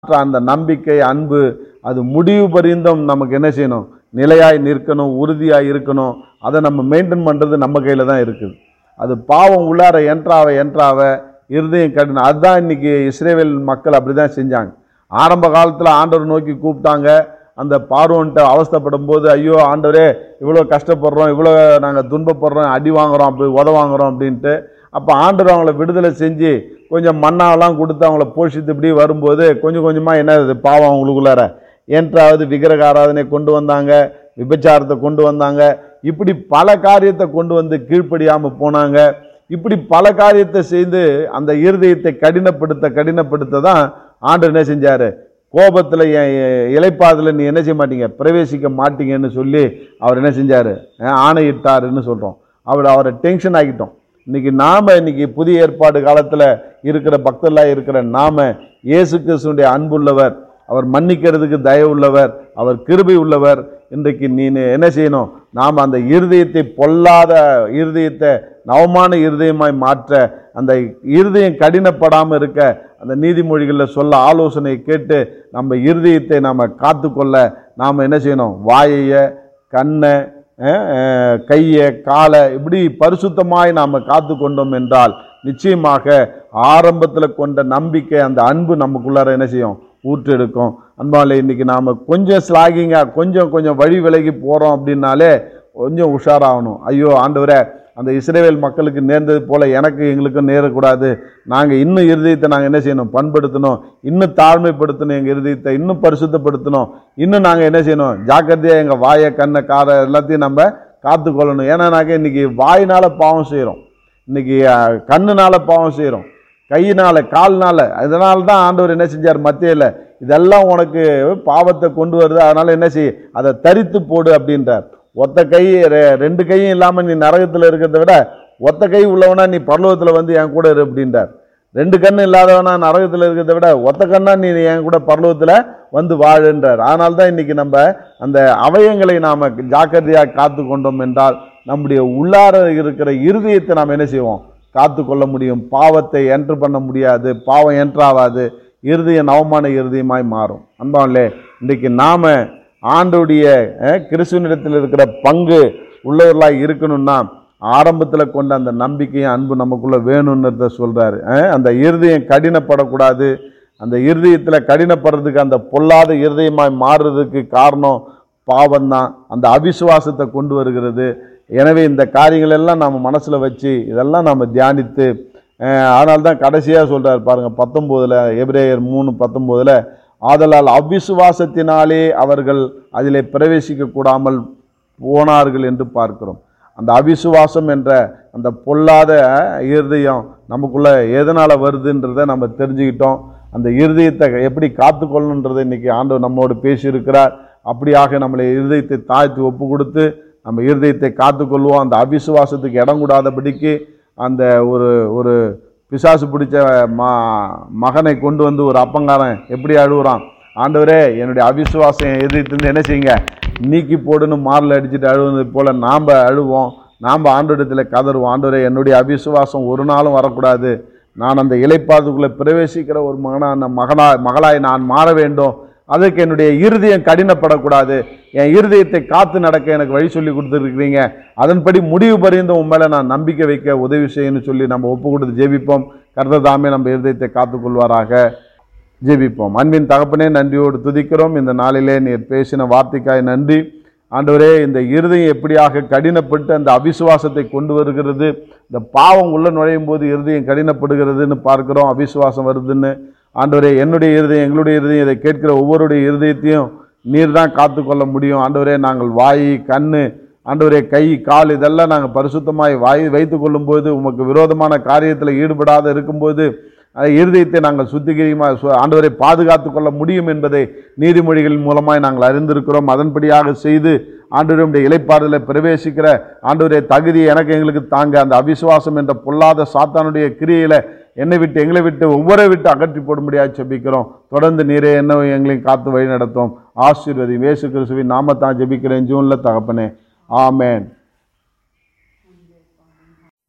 அந்த நம்பிக்கை அன்பு அது முடிவு பரியந்தம் நமக்கு என்ன செய்யணும் நிலையாய் நிற்கணும் உறுதியாய் இருக்கணும் அதை நம்ம மெயின்டைன் பண்ணுறது நம்ம கையில் தான் இருக்குது அது பாவம் உள்ளார என்ட்ராவ என்ட்ராவ இருதயம் கடினம் அதுதான் இன்னைக்கு இஸ்ரேவேல் மக்கள் அப்படி தான் செஞ்சாங்க ஆரம்ப காலத்தில் ஆண்டவர் நோக்கி கூப்பிட்டாங்க அந்த பார்வோன்ட்ட அவஸ்தைப்படும் போது ஐயோ ஆண்டவரே இவ்வளோ கஷ்டப்படுறோம் இவ்வளோ நாங்கள் துன்பப்படுறோம் அடி வாங்குறோம் அப்படி உத வாங்குறோம் அப்படின்ட்டு அப்போ ஆண்டவர் அவங்கள விடுதலை செஞ்சு கொஞ்சம் மண்ணாவெல்லாம் கொடுத்து அவங்கள போஷித்து இப்படி வரும்போது கொஞ்சம் கொஞ்சமாக என்ன இது பாவம் அவங்களுக்குள்ளார என்றாவது விக்கிரக ஆராதனை கொண்டு வந்தாங்க விபச்சாரத்தை கொண்டு வந்தாங்க இப்படி பல காரியத்தை கொண்டு வந்து கீழ்ப்படியாமல் போனாங்க இப்படி பல காரியத்தை செய்து அந்த இருதயத்தை கடினப்படுத்த கடினப்படுத்த தான் ஆண்டு என்ன செஞ்சார் கோபத்தில் இலைப்பாதில் நீ என்ன செய்ய மாட்டீங்க பிரவேசிக்க மாட்டீங்கன்னு சொல்லி அவர் என்ன செஞ்சார் ஆணையிட்டாருன்னு சொல்கிறோம் அவர் அவரை டென்ஷன் ஆக்கிட்டோம் இன்னைக்கு நாம இன்னைக்கு புதிய ஏற்பாடு காலத்தில் இருக்கிற பக்தர்களாக இருக்கிற நாம இயேசு கிறிஸ்துடைய அன்புள்ளவர் அவர் மன்னிக்கிறதுக்கு தயவுள்ளவர் அவர் கிருபை உள்ளவர் இன்றைக்கு நீ என்ன செய்யணும் நாம் அந்த இருதயத்தை பொல்லாத இருதயத்தை நவமான இருதயமாய் மாற்ற அந்த இருதயம் கடினப்படாமல் இருக்க அந்த நீதிமொழிகளில் சொல்ல ஆலோசனை கேட்டு நம்ம இருதயத்தை நாம் காத்துக்கொள்ள நாம் என்ன செய்யணும் வாயைய கண்ணை அஹ், அஹ், கையை காலை இப்படி பரிசுத்தமாய் நாம் காத்து கொண்டோம் என்றால் நிச்சயமாக ஆரம்பத்தில் கொண்ட நம்பிக்கை அந்த அன்பு நமக்குள்ளார என்ன செய்யும் ஊற்றெடுக்கும் அன்பாலே இன்னைக்கு நாம் கொஞ்சம் ஸ்லாகிங்காக கொஞ்சம் கொஞ்சம் வழி விலகி போகிறோம் அப்படின்னாலே கொஞ்சம் உஷாராகணும் ஐயோ ஆண்டவரே அந்த இஸ்ரேவேல் மக்களுக்கு நேர்ந்தது போல எனக்கு எங்களுக்கும் நேரக்கூடாது நாங்கள் இன்னும் இருதயத்தை நாங்கள் என்ன செய்யணும் பண்படுத்தணும் இன்னும் தாழ்மைப்படுத்தணும் எங்கள் இருதயத்தை இன்னும் பரிசுத்தப்படுத்தணும் இன்னும் நாங்கள் என்ன செய்யணும் ஜாக்கிரதையாக எங்கள் வாயை கண்ணை காரை எல்லாத்தையும் நம்ம காத்துக்கொள்ளணும் ஏன்னா நாங்கள் இன்னைக்கு வாயினால் பாவம் செய்கிறோம் இன்னைக்கு அஹ், கண்ணுனால பாவம் செய்கிறோம் கையினால கால்னால அதனால தான் ஆண்டவர் என்ன செஞ்சார் மத்தியில் இதெல்லாம் உனக்கு பாவத்தை கொண்டு வருது அதனால என்ன செய் அதை தரித்து போடு அப்படின்றார் ஒத்த கை ரெ- ரெண்டு கையும் இல்லாமல் நீ நரகத்தில் இருக்கிறத விட ஒத்த கை உள்ளவனா நீ பரலோகத்தில் வந்து என் கூட இரு அப்படின்றார் ரெண்டு கண்ணு இல்லாதவனா நரகத்தில் இருக்கிறத விட ஒத்த கண்ணா நீ என் கூட பரலோகத்தில் வந்து வாழுன்றார் அதனால தான் இன்னைக்கு நம்ம அந்த அவயங்களை நாம் ஜாக்கிரதையாக காத்து கொண்டோம் என்றால் நம்முடைய உள்ளார இருக்கிற இருதயத்தை நாம் என்ன செய்வோம் காத்து கொள்ள முடியும் பாவத்தை என்ட்ரு பண்ண முடியாது பாவம் என்ட்ராவாது இருதய நவமான இருதயமாய் மாறும் அன்பாவிலே இன்றைக்கு நாம ஆண்டுடைய அஹ், கிறிஸ்துவனிடத்தில் இருக்கிற பங்கு உள்ளவர்களாக இருக்கணும்னா ஆரம்பத்தில் கொண்ட அந்த நம்பிக்கையும் அன்பு நமக்குள்ள வேணும்ன்றத சொல்றாரு அஹ், அந்த இருதயம் கடினப்படக்கூடாது அந்த இருதயத்தில் கடினப்படுறதுக்கு அந்த பொல்லாத இருதயமாய் மாறுறதுக்கு காரணம் பாவம்தான் அந்த அவிசுவாசத்தை கொண்டு வருகிறது எனவே இந்த காரியங்கள் எல்லாம் நம்ம மனசில் வச்சு இதெல்லாம் நம்ம தியானித்து அதனால தான் கடைசியாக சொல்கிறார் பாருங்கள் பத்தொம்போதில் எபிரேயர் மூணு பத்தொம்போதில் ஆதலால் அவிசுவாசத்தினாலே அவர்கள் அதிலே பிரவேசிக்க கூடாமல் போனார்கள் என்று பார்க்கிறோம் அந்த அவிசுவாசம் என்ற அந்த பொல்லாத இருதயம் நமக்குள்ள எதனால் வருதுன்றதை நம்ம தெரிஞ்சுக்கிட்டோம் அந்த இருதயத்தை எப்படி காத்துக்கொள்ளணுன்றதை இன்னைக்கு ஆண்டவர் நம்மோடு பேசியிருக்கிறார் அப்படியாக நம்மளை இருதயத்தை தாழ்த்தி ஒப்பு கொடுத்து நம்ம இருதயத்தை காத்துக்கொள்வோம் அந்த அவிசுவாசத்துக்கு இடம் கூடாதபடிக்கு அந்த ஒரு ஒரு பிசாசு பிடிச்ச ம மகனை கொண்டு வந்து ஒரு அப்பங்காரன் எப்படி அழுகுறான் ஆண்டவரே என்னுடைய அவிசுவாசம் என் எதிர்த்து என்ன செய்யுங்க நீக்கி போடுன்னு மாரில் அடிச்சுட்டு அழுவது போல் நாம் அழுவோம் நாம் ஆண்டோடத்தில் கதறுவோம் ஆண்டவரே என்னுடைய அவிசுவாசம் ஒரு நாளும் வரக்கூடாது நான் அந்த இலைப்பாதுக்குள்ளே பிரவேசிக்கிற ஒரு மகனா மகனா மகளாய் நான் மாற வேண்டும் அதுக்கு என்னுடைய இருதயம் கடினப்படக்கூடாது என் இருதயத்தை காத்து நடக்க எனக்கு வழி சொல்லி கொடுத்துருக்கிறீங்க அதன்படி முடிவு பரிந்து உன் மேலே நான் நம்பிக்கை வைக்க உதவி செய்யணும்னு சொல்லி நம்ம ஒப்பு கொடுத்து ஜெபிப்போம் கர்த்தர் தாமே நம்ம இருதயத்தை காத்துக்கொள்வாராக ஜெபிப்போம் அன்பின் தகப்பனே நன்றியோடு துதிக்கிறோம் இந்த நாளிலே நீர் பேசின வார்த்தைக்காய் நன்றி ஆண்டவரே இந்த இருதயம் எப்படியாக கடினப்பட்டு அந்த அவிசுவாசத்தை கொண்டு வருகிறது இந்த பாவம் உள்ள நுழையும் போது இருதயம் கடினப்படுகிறதுன்னு பார்க்கிறோம் அவிசுவாசம் வருதுன்னு ஆண்டவரே என்னுடைய இருதயம் எங்களுடைய இருதயம் இதை கேட்கிற ஒவ்வொருடைய இருதயத்தையும் நீர் தான் காத்துக்கொள்ள முடியும் ஆண்டவரே நாங்கள் வாய் கண்ணு ஆண்டவரே கை கால் இதெல்லாம் நாங்கள் பரிசுத்தமாய் வாய் வைத்து கொள்ளும்போது உமக்கு விரோதமான காரியத்தில் ஈடுபடாத இருக்கும்போது அந்த இருதயத்தை நாங்கள் சுத்திகரிமாக சு- ஆண்டவரை பாதுகாத்து கொள்ள முடியும் என்பதை நீதிமொழிகளின் மூலமாய் நாங்கள் அறிந்திருக்கிறோம் அதன்படியாக செய்து ஆண்டவருடைய இலைப்பாறுதலை பிரவேசிக்கிற ஆண்டவரே தகுதி எனக்கு எங்களுக்கு தாங்க அந்த அவிசுவாசம் என்ற பொல்லாத சாத்தானுடைய கிரியையில என்னை விட்டு எங்களை விட்டு ஒவ்வொரு விட்டு அகற்றி போடும்படியாக ஜெபிக்கிறோம் தொடர்ந்து நீரே என்ன எங்களையும் காத்து வழி நடத்தும் ஆசீர்வதி இயேசு கிறிஸ்துவின் நாமத்தான் ஜெபிக்கிறேன் ஜூனில் தகப்பனே ஆமென்